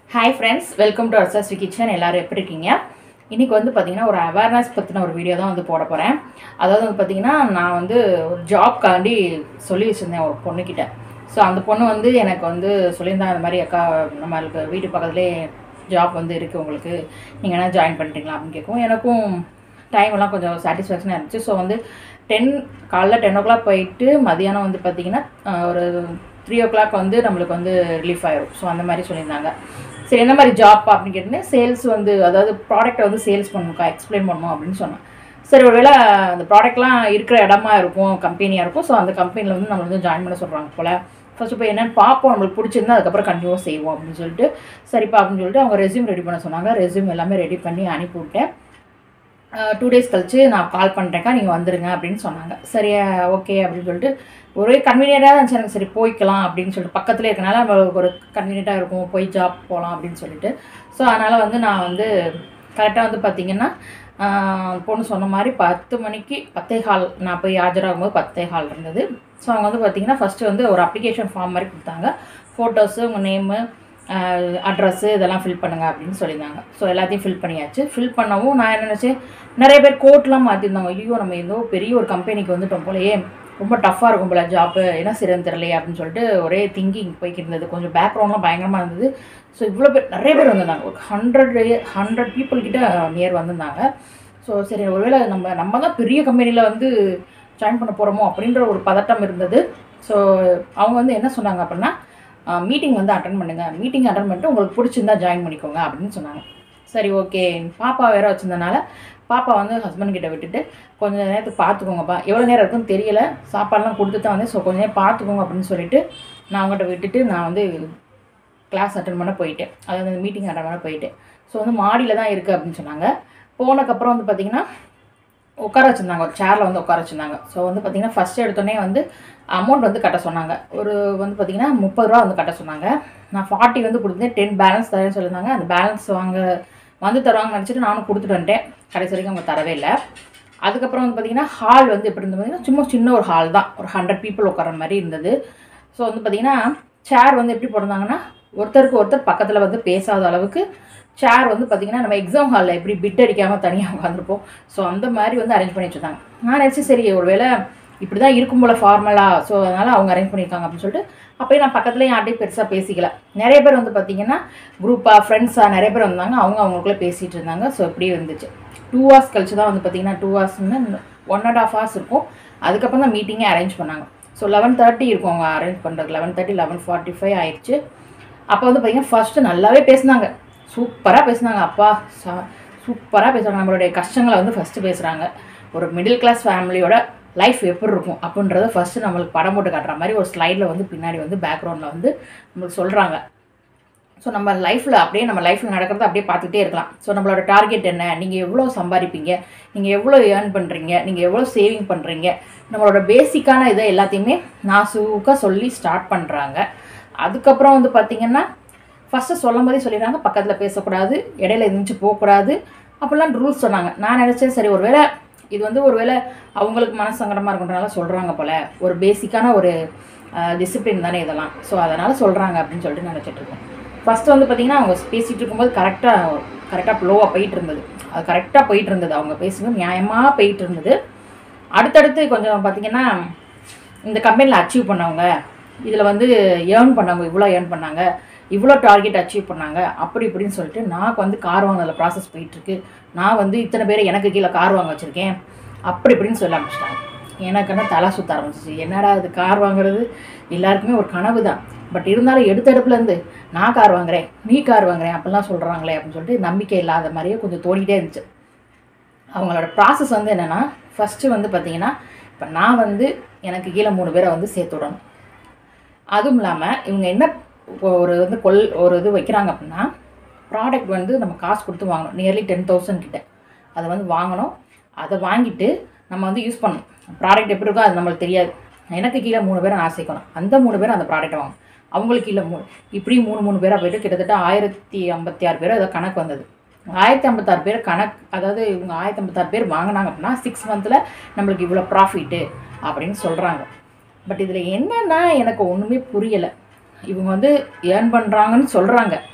hi friends welcome to Arsasvi kitchen எல்லாரும் எப்படி இருக்கீங்க இன்றைக்கி வந்து பார்த்திங்கன்னா ஒரு அவேர்னஸ் பற்றின ஒரு வீடியோ தான் வந்து போட போகிறேன் அதாவது வந்து பார்த்திங்கன்னா நான் வந்து ஒரு ஜாப்காண்டி சொல்லி வச்சுருந்தேன் ஒரு பொண்ணுக்கிட்ட ஸோ அந்த பொண்ணு வந்து எனக்கு வந்து சொல்லியிருந்தாங்க அந்த மாதிரி அக்கா நம்மளுக்கு வீட்டு பக்கத்துலேயே ஜாப் வந்து இருக்குது உங்களுக்கு நீங்கள் என்ன ஜாயின் பண்ணிட்டீங்களா அப்படின்னு கேட்கும் எனக்கும் டைம் எல்லாம் கொஞ்சம் சாட்டிஸ்ஃபேக்ஷனாக இருந்துச்சு ஸோ வந்து டென் காலைல டென் ஓ கிளாக் போயிட்டு மதியானம் வந்து பார்த்திங்கன்னா ஆஹ், ஒரு த்ரீ ஓ கிளாக் வந்து நம்மளுக்கு வந்து ரிலீஃப் ஆயிரும் ஸோ அந்த மாதிரி சொல்லியிருந்தாங்க சரி என்ன மாதிரி ஜாப் அப்படின்னு கேட்டேன் சேல்ஸ் வந்து அதாவது ப்ராடக்ட்டை வந்து சேல்ஸ் பண்ணணும்க்கா எக்ஸ்பிளைன் பண்ணணும் அப்படின்னு சொன்னேன் சரி ஒருவேளை அந்த ப்ராடக்ட்லாம் இருக்கிற இடமா இருக்கும் கம்பெனியாக இருக்கும் ஸோ அந்த கம்பெனியில் வந்து நம்ம வந்து ஜாயின் பண்ண சொல்கிறாங்க போல் ஃபர்ஸ்ட் போய் என்னன்னு பார்ப்போம் நம்மளுக்கு பிடிச்சிருந்தா அதுக்கப்புறம் கண்டினியூவாக செய்வோம் அப்படின்னு சொல்லிட்டு சரிப்பா அப்படின்னு சொல்லிட்டு அவங்க ரெஸ்யூம் ரெடி பண்ண சொன்னாங்க ரெஸ்யூம் எல்லாமே ரெடி பண்ணி அனுப்பி விட்டேன் டூ டேஸ் கழிச்சு நான் கால் பண்ணுறேன்க்கா நீங்கள் வந்துடுங்க அப்படின்னு சொன்னாங்க சரியா ஓகே அப்படின்னு சொல்லிட்டு ஒரே கன்வீனியண்ட்டாக இருந்துச்சு எனக்கு சரி போய்க்கலாம் அப்படின்னு சொல்லிட்டு பக்கத்துலேயே இருக்கனால நம்மளுக்கு ஒரு கன்வீனியண்ட்டாக இருக்கும் போய் ஜாப் போகலாம் அப்படின்னு சொல்லிட்டு ஸோ அதனால் வந்து நான் வந்து கரெக்டாக வந்து பார்த்திங்கன்னா ஆஹ், பொண்ணு சொன்ன மாதிரி பத்து மணிக்கு பத்தே கால் நான் போய் ஆஜராகும் போது பத்தே கால் இருந்தது ஸோ அவங்க வந்து பார்த்திங்கன்னா ஃபஸ்ட்டு வந்து ஒரு அப்ளிகேஷன் ஃபார்ம் மாதிரி கொடுத்தாங்க ஃபோட்டோஸு உங்கள் நேமு அட்ரஸ்ஸு இதெல்லாம் ஃபில் பண்ணுங்க அப்படின்னு சொல்லியிருந்தாங்க ஸோ எல்லாத்தையும் ஃபில் பண்ணியாச்சு ஃபில் பண்ணவும் நான் என்ன நினச்சேன் நிறைய பேர் கோட்லாம் மாற்றிருந்தாங்க ஐயோ நம்ம ஏதோ பெரிய ஒரு கம்பெனிக்கு வந்துட்டோம் போலயே ரொம்ப டஃப்பாக இருக்கும் போல ஜாப்பு என்ன செய்யறதுன்னு தெரியலையே அப்படின்னு சொல்லிட்டு ஒரே திங்கிங் போய்க்கு இருந்தது கொஞ்சம் பேக்ரவுண்ட்லாம் பயங்கரமாக இருந்தது ஸோ இவ்வளோ பேர் நிறைய பேர் வந்திருந்தாங்க ஒரு ஹண்ட்ரட் ஹண்ட்ரட் பீப்புள் கிட்ட நியர் வந்திருந்தாங்க ஸோ சரி ஒருவேளை நம்ம நம்ம தான் பெரிய கம்பெனியில் வந்து ஜாயின் பண்ண போகிறோமோ அப்படின்ற ஒரு பதட்டம் இருந்தது ஸோ அவங்க வந்து என்ன சொன்னாங்க அப்படின்னா மீட்டிங் வந்து அட்டன் பண்ணுங்கள் மீட்டிங் அட்டன் பண்ணிட்டு உங்களுக்கு பிடிச்சிருந்தா ஜாயின் பண்ணிக்கோங்க அப்படின்னு சொன்னாங்க சரி ஓகே பாப்பா வேற வச்சிருந்தனால பாப்பா வந்து ஹஸ்பண்ட் கிட்ட விட்டுட்டு கொஞ்ச நேரத்துக்கு பார்த்துக்கோங்கப்பா எவ்வளோ நேரம் இருக்குன்னு தெரியல சாப்பாடுலாம் கொடுத்து தான் வந்து ஸோ கொஞ்ச நேரம் பார்த்துக்கோங்க அப்படின்னு சொல்லிட்டு நான் அவங்ககிட்ட விட்டுட்டு நான் வந்து கிளாஸ் அட்டன் பண்ண போயிட்டேன் அதாவது அந்த மீட்டிங் அட்டன் பண்ண போயிட்டேன் ஸோ வந்து மாடியில் தான் இருக்குது அப்படின்னு சொன்னாங்க போனதுக்கப்புறம் வந்து பார்த்திங்கன்னா உட்கார வச்சுருந்தாங்க ஒரு சேரில் வந்து உட்கார வச்சுருந்தாங்க ஸோ வந்து பார்த்திங்கன்னா ஃபஸ்ட்டு எடுத்தோடனே வந்து அமௌண்ட் வந்து கட்ட சொன்னாங்க ஒரு வந்து பார்த்திங்கன்னா முப்பது ரூபா வந்து கட்ட சொன்னாங்க நான் ஃபார்ட்டி வந்து கொடுத்தேன் டென் பேலன்ஸ் தரேன்னு சொல்லியிருந்தாங்க அந்த பேலன்ஸ் வாங்க வந்து தருவாங்கன்னு நினச்சிட்டு நானும் கொடுத்துட்டு வந்துட்டேன் கடைசி வரைக்கும் அவங்க தரவே இல்லை அதுக்கப்புறம் வந்து பார்த்திங்கன்னா ஹால் வந்து எப்படி இருந்தது பார்த்தீங்கன்னா சும்மா சின்ன ஒரு ஹால் தான் ஒரு ஹண்ட்ரட் பீப்புள் உட்கார மாதிரி இருந்தது ஸோ வந்து பார்த்திங்கன்னா சேர் வந்து எப்படி போட்டிருந்தாங்கன்னா ஒருத்தருக்கு ஒருத்தர் பக்கத்தில் வந்து பேசாத அளவுக்கு சேர் வந்து பார்த்திங்கன்னா நம்ம எக்ஸாம் ஹாலில் எப்படி பிட் அடிக்காமல் தனியாக உட்காந்துருப்போம் ஸோ அந்த மாதிரி வந்து அரேஞ்ச் பண்ணி வச்சுருந்தாங்க நான் நினச்சி சரி ஒருவேளை இப்படி தான் இருக்கும் போல் ஃபார்மலாக ஸோ அதனால் அவங்க அரேஞ்ச் பண்ணியிருக்காங்க அப்படின்னு சொல்லிட்டு அப்போயே நான் பக்கத்துலேயும் யார்ட்டையும் பெருசாக பேசிக்கல நிறைய பேர் வந்து பார்த்திங்கன்னா குரூப்பாக ஃப்ரெண்ட்ஸாக நிறைய பேர் வந்தாங்க அவங்க அவங்களுக்குள்ளே பேசிகிட்டு இருந்தாங்க ஸோ இப்படியே இருந்துச்சு டூ ஹவர்ஸ் கழிச்சு தான் வந்து பார்த்திங்கன்னா டூ ஹவர்ஸ்னு ஒன் அண்ட் ஆஃப் ஹவர்ஸ் இருக்கும் அதுக்கப்புறம் தான் மீட்டிங்கே அரேஞ்ச் பண்ணாங்க ஸோ லெவன் தேர்ட்டி இருக்கும் அவங்க அரேஞ்ச் பண்ணுறது eleven thirty eleven forty five ஆயிடுச்சு அப்போ வந்து பார்த்திங்கன்னா ஃபஸ்ட்டு நல்லாவே பேசுனாங்க சூப்பராக பேசுனாங்க அப்பா சா சூப்பராக பேசுகிறாங்க நம்மளுடைய கஷ்டங்களை வந்து ஃபஸ்ட்டு பேசுகிறாங்க ஒரு மிடில் கிளாஸ் ஃபேமிலியோட லைஃப் எப்படி இருக்கும் அப்படின்றத ஃபஸ்ட்டு நம்மளுக்கு படம் போட்டு காட்டுற மாதிரி ஒரு ஸ்லைடில் வந்து பின்னாடி வந்து பேக்ரவுண்டில் வந்து நம்மளுக்கு சொல்கிறாங்க ஸோ நம்ம லைஃப்பில் அப்படியே நம்ம லைஃப்பில் நடக்கிறத அப்படியே பார்த்துக்கிட்டே இருக்கலாம் ஸோ நம்மளோட டார்கெட் என்ன நீங்கள் எவ்வளோ சம்பாதிப்பீங்க நீங்கள் எவ்வளோ ஏர்ன் பண்ணுறீங்க நீங்கள் எவ்வளோ சேவிங் பண்ணுறீங்க நம்மளோட பேசிக்கான இதை எல்லாத்தையுமே நாசூக்காக சொல்லி ஸ்டார்ட் பண்ணுறாங்க அதுக்கப்புறம் வந்து பார்த்திங்கன்னா ஃபஸ்ட்டு சொல்லும் போதே சொல்லிடுறாங்க பக்கத்தில் பேசக்கூடாது இடையில எந்திரிச்சு போகக்கூடாது அப்படிலாம் ரூல்ஸ் சொன்னாங்க நான் நினச்சேன் சரி ஒருவேளை இது வந்து ஒருவேளை அவங்களுக்கு மனசங்கடமாக இருக்குன்றனால சொல்கிறாங்க போல் ஒரு பேசிக்கான ஒரு டிசிப்ளின் தானே இதெல்லாம் ஸோ அதனால் சொல்கிறாங்க அப்படின்னு சொல்லிட்டு நினச்சிட்டு இருக்கேன் ஃபஸ்ட்டு வந்து பார்த்திங்கன்னா அவங்க பேசிகிட்டு இருக்கும்போது கரெக்டாக கரெக்டாக ப்ளோவாக போயிட்டு இருந்தது அது கரெக்டாக போயிட்டு இருந்தது அவங்க பேசும்போது நியாயமாக போயிட்டு இருந்தது அடுத்தடுத்து கொஞ்சம் பார்த்திங்கன்னா இந்த கம்பெனியில் அச்சீவ் பண்ணவங்க இதில் வந்து ஏர்ன் பண்ணவங்க இவ்வளோ ஏர்ன் பண்ணாங்க இவ்வளோ டார்கெட் அச்சீவ் பண்ணாங்க அப்படி இப்படின்னு சொல்லிட்டு நான் வந்து கார் வாங்கினதில் ப்ராசஸ் போயிட்டுருக்கு நான் வந்து இத்தனை பேரை எனக்கு கீழே கார் வாங்க வச்சுருக்கேன் அப்படி இப்படின்னு சொல்ல ஆரம்பிச்சிட்டாங்க எனக்குன்னா தலை சுத்த ஆரம்பிச்சிச்சு என்னடா இது கார் வாங்குறது எல்லாருக்குமே ஒரு கனவு தான் பட் இருந்தாலும் எடுத்த எடுப்புலேருந்து நான் கார் வாங்குறேன் நீ கார் வாங்குறேன் அப்படிலாம் சொல்கிறாங்களே அப்படின்னு சொல்லிட்டு நம்பிக்கை இல்லாத மாதிரியே கொஞ்சம் தோடிக்கிட்டே இருந்துச்சு அவங்களோட ப்ராசஸ் வந்து என்னென்னா ஃபஸ்ட்டு வந்து பார்த்திங்கன்னா இப்போ நான் வந்து எனக்கு கீழே மூணு பேரை வந்து சேர்த்து விடணும் அதுவும் இல்லாமல் இவங்க என்ன ஒரு வந்து கொல் ஒரு இது வைக்கிறாங்க அப்படின்னா ப்ராடக்ட் வந்து நம்ம காசு கொடுத்து வாங்கணும் நியர்லி டென் தௌசண்ட் கிட்ட அதை வந்து வாங்கணும் அதை வாங்கிட்டு நம்ம வந்து யூஸ் பண்ணணும் ப்ராடக்ட் எப்படி இருக்கோ அது நம்மளுக்கு தெரியாது எனக்கு கீழே மூணு பேரை நான் சேர்க்கணும் அந்த மூணு பேரும் அந்த ப்ராடக்ட்டை வாங்கணும் அவங்களுக்கு கீழே மூணு இப்படி மூணு மூணு பேராக போயிட்டு கிட்டத்தட்ட ஆயிரத்தி ஐம்பத்தி ஆறு பேர் ஏதோ கணக்கு வந்தது ஆயிரத்தி ஐம்பத்தாறு பேர் கணக்கு அதாவது இவங்க ஆயிரத்தி ஐம்பத்தாறு பேர் வாங்கினாங்க அப்படின்னா சிக்ஸ் மந்தில் நம்மளுக்கு இவ்வளோ ப்ராஃபிட்டு அப்படின்னு சொல்கிறாங்க பட் இதில் என்னன்னா எனக்கு ஒன்றுமே புரியலை இவங்க வந்து ஏர்ன் பண்ணுறாங்கன்னு சொல்கிறாங்க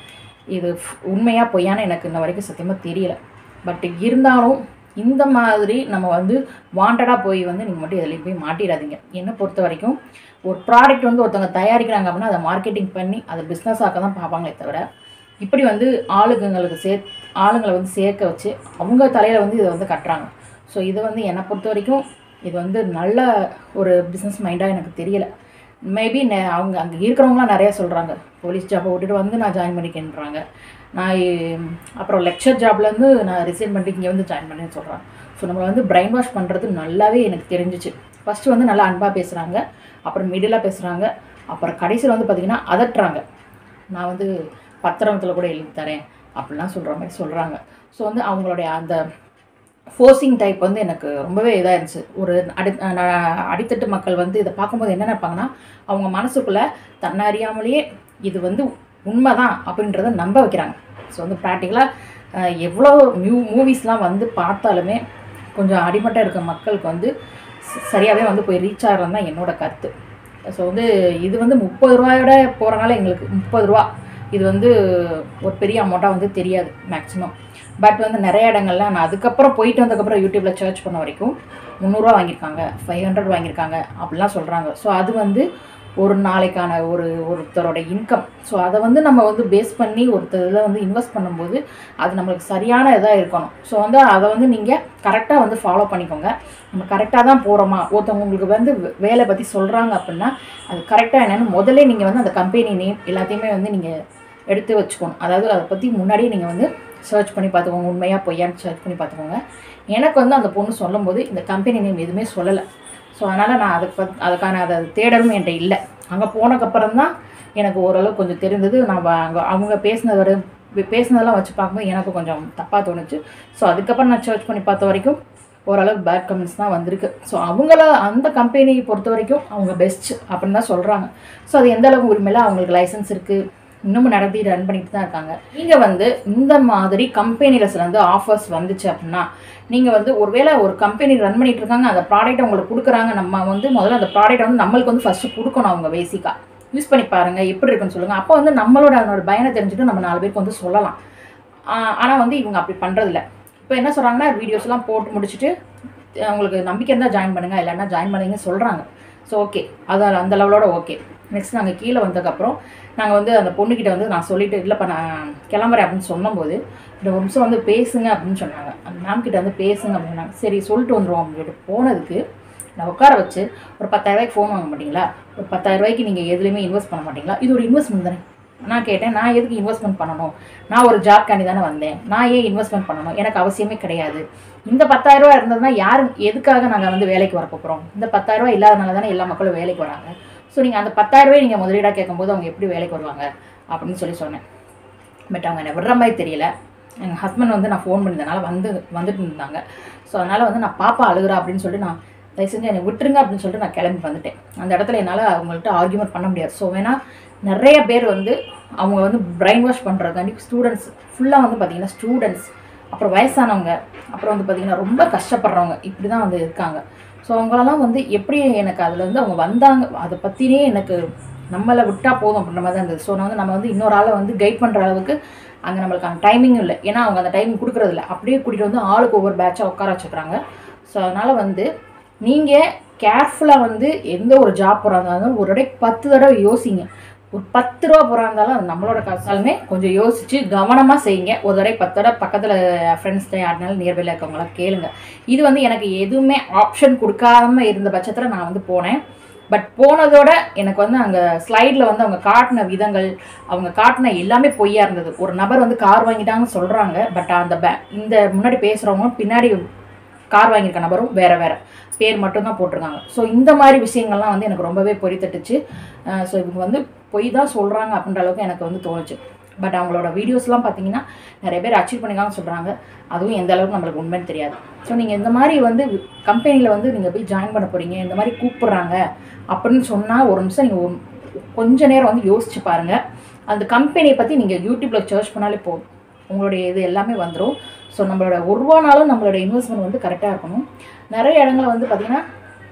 இது உண்மையாக பொய்யான்னு எனக்கு இன்ன வரைக்கும் சத்தியமாக தெரியல பட் இருந்தாலும் இந்த மாதிரி நம்ம வந்து வாண்டடாக போய் வந்து நீங்கள் மட்டும் எதுலேயும் போய் மாட்டிடாதீங்க என்னை பொறுத்த வரைக்கும் ஒரு ப்ராடக்ட் வந்து ஒருத்தவங்க தயாரிக்கிறாங்க அப்படின்னா அதை மார்க்கெட்டிங் பண்ணி அதை பிஸ்னஸ் ஆக்க தான் பார்ப்பாங்களே தவிர இப்படி வந்து ஆளுங்களுக்கு சே ஆளுங்களை வந்து சேர்க்க வச்சு அவங்க தலையில் வந்து இதை வந்து கட்டுறாங்க ஸோ இது வந்து என்னை பொறுத்த வரைக்கும் இது வந்து நல்ல ஒரு பிஸ்னஸ் மைண்டாக எனக்கு தெரியல மேபி அவங்க அங்கே இருக்கிறவங்களாம் நிறைய சொல்கிறாங்க போலீஸ் ஜாப்பை விட்டுட்டு வந்து நான் ஜாயின் பண்ணிக்கேன்றாங்க நான் இ- அப்புறம் லெக்சர் ஜாப்லேருந்து நான் ரிசைன் பண்ணிட்டு இங்கே வந்து ஜாயின் பண்ணேன்னு சொல்கிறாங்க ஸோ நம்மளை வந்து பிரைன் வாஷ் பண்ணுறது நல்லாவே எனக்கு தெரிஞ்சிச்சு ஃபஸ்ட்டு வந்து நல்லா அன்பாக பேசுகிறாங்க அப்புறம் மிடிலாக பேசுகிறாங்க அப்புறம் கடைசியில் வந்து பார்த்திங்கன்னா அதட்டுறாங்க நான் வந்து பத்திரத்தில் கூட எழுதி தரேன் அப்படிலாம் சொல்கிற மாதிரி சொல்கிறாங்க ஸோ வந்து அவங்களுடைய அந்த ஃபோர்சிங் டைப் வந்து எனக்கு ரொம்பவே இதாக இருந்துச்சு ஒரு அடி நான் அடித்தட்டு மக்கள் வந்து இதை பார்க்கும்போது என்ன நினைப்பாங்கன்னா அவங்க மனசுக்குள்ளே தன்னை அறியாமலேயே இது வந்து உண்மைதான் அப்படின்றத நம்ப வைக்கிறாங்க ஸோ வந்து ப்ராக்டிக்கலாக எவ்வளோ மியூ மூவிஸ்லாம் வந்து பார்த்தாலுமே கொஞ்சம் அடிமட்டம் இருக்க மக்களுக்கு வந்து ச- சரியாகவே வந்து போய் ரீச் ஆகிறது தான் என்னோட கருத்து ஸோ வந்து இது வந்து முப்பது ரூபாயோட போகிறனால எங்களுக்கு முப்பது ரூபா இது வந்து ஒரு பெரிய அமௌண்ட்டாக வந்து தெரியாது மேக்ஸிமம் பட் வந்து நிறைய இடங்கள்ல நான் அதுக்கப்புறம் போயிட்டு வந்ததுக்கப்புறம் யூடியூப்பில் சர்ச் பண்ண வரைக்கும் முந்நூறுரூவா வாங்கியிருக்காங்க ஃபைவ் ஹண்ட்ரட் வாங்கியிருக்காங்க அப்படிலாம் சொல்கிறாங்க ஸோ அது வந்து ஒரு நாளைக்கான ஒரு ஒருத்தரோட இன்கம் ஸோ அதை வந்து நம்ம வந்து பேஸ் பண்ணி ஒருத்தர் இதில் வந்து இன்வெஸ்ட் பண்ணும்போது அது நம்மளுக்கு சரியான இதாக இருக்கணும் ஸோ வந்து அதை வந்து நீங்கள் கரெக்டாக வந்து ஃபாலோ பண்ணிக்கோங்க நம்ம கரெக்டாக தான் போகிறோமா ஒருத்தவங்க உங்களுக்கு வந்து வே- வேலை பற்றி சொல்கிறாங்க அப்படின்னா அது கரெக்டாக என்னென்னு முதல்ல நீங்கள் வந்து அந்த கம்பெனி நேம் எல்லாத்தையுமே வந்து நீங்கள் எடுத்து வச்சுக்கணும் அதாவது அதை பற்றி முன்னாடியே நீங்கள் வந்து சர்ச் பண்ணி பார்த்துக்கோங்க உண்மையாக பொய்யான்னு சர்ச் பண்ணி பார்த்துக்கோங்க எனக்கு வந்து அந்த பொண்ணு சொல்லும்போது இந்த கம்பெனி நேம் எதுவுமே சொல்லலை ஸோ அதனால் நான் அதுக்கு பத் அதுக்கான அதை தேடலும் என்கிட்ட இல்லை அங்கே போனதுக்கப்புறம் தான் எனக்கு ஓரளவு கொஞ்சம் தெரிந்தது நான் வ- அங்க அவங்க பேசினவர் பேசினதெல்லாம் வச்சு பார்க்கும்போது எனக்கு கொஞ்சம் தப்பாக தோணுச்சு ஸோ அதுக்கப்புறம் நான் சர்ச் பண்ணி பார்த்த வரைக்கும் ஓரளவு பேட் கமெண்ட்ஸ் தான் வந்திருக்கு ஸோ அவங்கள அந்த கம்பெனியை பொறுத்த வரைக்கும் அவங்க பெஸ்ட் அப்படின்னு தான் சொல்கிறாங்க ஸோ அது எந்த அளவுக்கு உரிமையில அவங்களுக்கு லைசன்ஸ் இருக்குது இன்னமும் நடத்தி ரன் பண்ணிட்டு தான் இருக்காங்க நீங்கள் வந்து இந்த மாதிரி கம்பெனியில் வந்து ஆஃபர்ஸ் வந்துச்சு அப்படின்னா நீங்கள் வந்து ஒருவேளை ஒரு கம்பெனி ரன் பண்ணிட்டு இருக்காங்க அந்த ப்ராடக்ட் உங்களுக்கு கொடுக்குறாங்க நம்ம வந்து முதல்ல அந்த ப்ராடக்ட் வந்து நம்மளுக்கு வந்து ஃபஸ்ட்டு கொடுக்கணும் அவங்க பேசிக்காக யூஸ் பண்ணி பாருங்கள் எப்படி இருக்குன்னு சொல்லுங்கள் அப்போ வந்து நம்மளோட அதனோட பயனை தெரிஞ்சுட்டு நம்ம நாலு பேருக்கு வந்து சொல்லலாம் ஆனால் வந்து இவங்க அப்படி பண்ணுறதில்ல இப்போ என்ன சொல்கிறாங்கன்னா வீடியோஸ்லாம் போட்டு முடிச்சுட்டு அஹ் உங்களுக்கு நம்பிக்கை இருந்தால் ஜாயின் பண்ணுங்கள் இல்லைன்னா ஜாயின் பண்ணுங்கன்னு சொல்கிறாங்க ஸோ ஓகே அது அந்த லெவலோட ஓகே நெக்ஸ்ட் நாங்கள் கீழே வந்ததுக்கப்புறம் நாங்கள் வந்து அந்த பொண்ணுக்கிட்ட வந்து நான் சொல்லிட்டு இல்லைப்பா நான் கிளம்புறேன் அப்படின்னு சொன்னபோது இந்த ஒரு நிமிஷம் வந்து பேசுங்க அப்படின்னு சொன்னாங்க அந்த மேம் கிட்ட வந்து பேசுங்க அப்படின்னாங்க சரி சொல்லிட்டு வந்துடுவோம் அப்படின்னு சொல்லிட்டு போனதுக்கு நான் உட்கார வச்சு ஒரு பத்தாயிரரூபாய்க்கு ஃபோன் வாங்க மாட்டீங்களா ஒரு பத்தாயிரரூபாய்க்கு நீங்கள் எதுலேயுமே இன்வெஸ்ட் பண்ண மாட்டீங்களா இது ஒரு இன்வெஸ்ட்மெண்ட் தானே நான் கேட்டேன் நான் எதுக்கு இன்வெஸ்ட்மெண்ட் பண்ணணும் நான் ஒரு ஜாப் காண்டி தானே வந்தேன் நான் ஏன் இன்வெஸ்ட்மெண்ட் பண்ணணும் எனக்கு அவசியமே கிடையாது இந்த பத்தாயிரம் ரூபாய் இருந்ததுன்னா யார் எதுக்காக நாங்கள் வந்து வேலைக்கு வர போகிறோம் இந்த பத்தாயிரம் ரூபாய் இல்லாதனால தானே எல்லா மக்களும் வேலைக்கு வராங்க ஸோ நீங்கள் அந்த பத்தாயிரம் ரூபாய் நீங்கள் முதலீடாக கேட்கும்போது அவங்க எப்படி வேலைக்கு வருவாங்க அப்படின்னு சொல்லி சொன்னேன் பட் அவங்க என்னை விடுற மாதிரி தெரியல எங்கள் ஹஸ்பண்ட் வந்து நான் ஃபோன் பண்ணியிருந்தனால வந்து வந்துட்டு இருந்தாங்க ஸோ அதனால் வந்து நான் பாப்பா அழுகுறா அப்படின்னு சொல்லிட்டு நான் தயவு செஞ்சு என்னை விட்டுருங்க அப்படின்னு சொல்லிட்டு நான் கிளம்பி வந்துட்டேன் அந்த இடத்துல என்னால் அவங்கள்ட்ட ஆர்கியூமெண்ட் பண்ண முடியாது ஸோ வேணால் நிறைய பேர் வந்து அவங்க வந்து பிரைன் வாஷ் பண்ணுறதுக்காண்டி ஸ்டூடெண்ட்ஸ் ஃபுல்லாக வந்து பார்த்திங்கன்னா ஸ்டூடெண்ட்ஸ் அப்புறம் வயசானவங்க அப்புறம் வந்து பார்த்திங்கன்னா ரொம்ப கஷ்டப்படுறவங்க இப்படி தான் வந்து இருக்காங்க ஸோ அவங்களெல்லாம் வந்து எப்படி எனக்கு அதில் வந்து அவங்க வந்தாங்க அதை பற்றினே எனக்கு நம்மளை விட்டால் போதும் அப்படின்ற மாதிரி தான் இருந்தது ஸோ நான் வந்து நம்ம வந்து இன்னொரு ஆளை வந்து கைட் பண்ணுற அளவுக்கு அங்கே நம்மளுக்கான டைமிங் இல்லை ஏன்னா அவங்க அந்த டைமிங் கொடுக்குறதில்ல அப்படியே கூட்டிகிட்டு வந்து ஆளுக்கு ஒவ்வொரு பேட்சாக உட்கார வச்சுக்கிறாங்க ஸோ அதனால் வந்து நீங்கள் கேர்ஃபுல்லாக வந்து எந்த ஒரு ஜாப் போகிறா இருந்தாலும் ஒரு தடவை பத்து தடவை யோசிங்க ஒரு பத்து ரூபா போகிறா இருந்தாலும் அது நம்மளோட காசாலுமே கொஞ்சம் யோசித்து கவனமாக செய்யுங்க ஒரு தடவை பத்து தடவை பக்கத்தில் ஃப்ரெண்ட்ஸ்கிட்ட யாருனாலும் நியர்பையில் இருக்கவங்களாம் கேளுங்க இது வந்து எனக்கு எதுவுமே ஆப்ஷன் கொடுக்காம இருந்த பட்சத்தில் நான் வந்து போனேன் பட் போனதோட எனக்கு வந்து அங்கே ஸ்லைடில் வந்து அவங்க காட்டின விதங்கள் அவங்க காட்டின எல்லாமே பொய்யா இருந்தது ஒரு நபர் வந்து கார் வாங்கிட்டாங்கன்னு சொல்கிறாங்க பட் அந்த பே இந்த முன்னாடி பேசுகிறவங்க பின்னாடி கார் வாங்கியிருக்க நபரும் வேற வேற பேர் மட்டும்தான் போட்டிருக்காங்க ஸோ இந்த மாதிரி விஷயங்கள்லாம் வந்து எனக்கு ரொம்பவே பொறித்தட்டுச்சு ஸோ இவங்க வந்து பொய் தான் சொல்கிறாங்க அப்படின்ற அளவுக்கு எனக்கு வந்து தோணுச்சு பட் அவங்களோட வீடியோஸ்லாம் பார்த்தீங்கன்னா நிறைய பேர் அச்சீவ் பண்ணிக்கான்னு சொல்கிறாங்க அதுவும் எந்த அளவுக்கு நம்மளுக்கு உண்மைன்னு தெரியாது ஸோ நீங்கள் இந்த மாதிரி வந்து கம்பெனியில் வந்து நீங்கள் போய் ஜாயின் பண்ண போகிறீங்க இந்த மாதிரி கூப்பிட்றாங்க அப்படின்னு சொன்னால் ஒரு நிமிஷம் நீங்கள் கொஞ்ச நேரம் வந்து யோசிச்சு பாருங்கள் அந்த கம்பெனியை பற்றி நீங்கள் யூடியூப்பில் சர்ச் பண்ணாலே போதும் உங்களுடைய இது எல்லாமே வந்துடும் ஸோ நம்மளோட ஒரு ரூபானாலும் நம்மளோட இன்வெஸ்ட்மெண்ட் வந்து கரெக்டாக இருக்கணும் நிறைய இடங்கள்ல வந்து பார்த்திங்கன்னா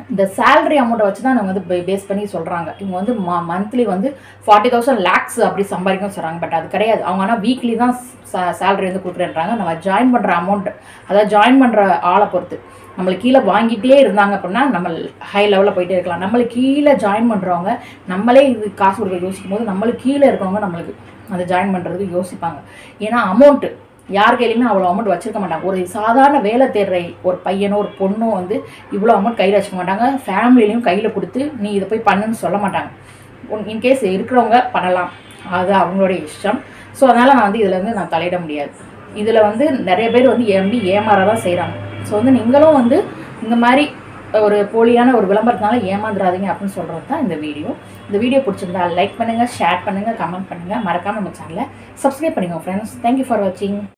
இந்த சேலரி அமௌண்ட்டை வச்சு தான் அவங்க வந்து பேஸ் பண்ணி சொல்கிறாங்க இவங்க வந்து மந்த்லி வந்து ஃபார்ட்டி தௌசண்ட் லேக்ஸ் அப்படி சம்பாதிக்கும் சொல்கிறாங்க பட் அது கிடையாது அவங்க ஆனால் வீக்லி தான் சேலரி வந்து கொடுக்குறேன்றாங்க நம்ம ஜாயின் பண்ணுற அமௌண்ட் அதாவது ஜாயின் பண்ணுற ஆளை பொறுத்து நம்மளுக்கு கீழே வாங்கிட்டே இருந்தாங்க அப்படின்னா நம்ம ஹை லெவலில் போயிட்டே இருக்கலாம் நம்மளுக்கு கீழே ஜாயின் பண்ணுறவங்க நம்மளே இது காசு கொடுக்க யோசிக்கும் போது நம்மளுக்கு கீழே இருக்கவங்க நம்மளுக்கு அதை ஜாயின் பண்ணுறதுக்கு யோசிப்பாங்க ஏன்னா அமௌண்ட்டு யார் கையிலையுமே அவ்வளோ அமௌண்ட் வச்சிருக்க மாட்டாங்க ஒரு சாதாரண வேலை தேடுற ஒரு பையனோ ஒரு பொண்ணோ வந்து இவ்வளோ அமௌண்ட் கையில் வச்சுக்க மாட்டாங்க ஃபேமிலிலையும் கையில் கொடுத்து நீ இதை போய் பண்ணுன்னு சொல்ல மாட்டாங்க இன்கேஸ் இருக்கிறவங்க பண்ணலாம் அது அவங்களுடைய இஷ்டம் ஸோ அதனால் நான் வந்து இதில் வந்து நான் தலையிட முடியாது இதில் வந்து நிறைய பேர் வந்து எம்பி ஏமாற தான் செய்கிறாங்க ஸோ வந்து நீங்களும் வந்து இந்த மாதிரி ஒரு போலியான ஒரு விளம்பரத்தினால ஏமாந்துடாதீங்க அப்படின்னு சொல்கிறது தான் இந்த வீடியோ இந்த வீடியோ பிடிச்சிருந்தா லைக் பண்ணுங்கள் ஷேர் பண்ணுங்கள் கமெண்ட் பண்ணுங்கள் மறக்காமல் நம்ம சேனலை சப்ஸ்கிரைப் பண்ணுங்கள் ஃப்ரெண்ட்ஸ் தேங்க்யூ ஃபார் வாட்சிங்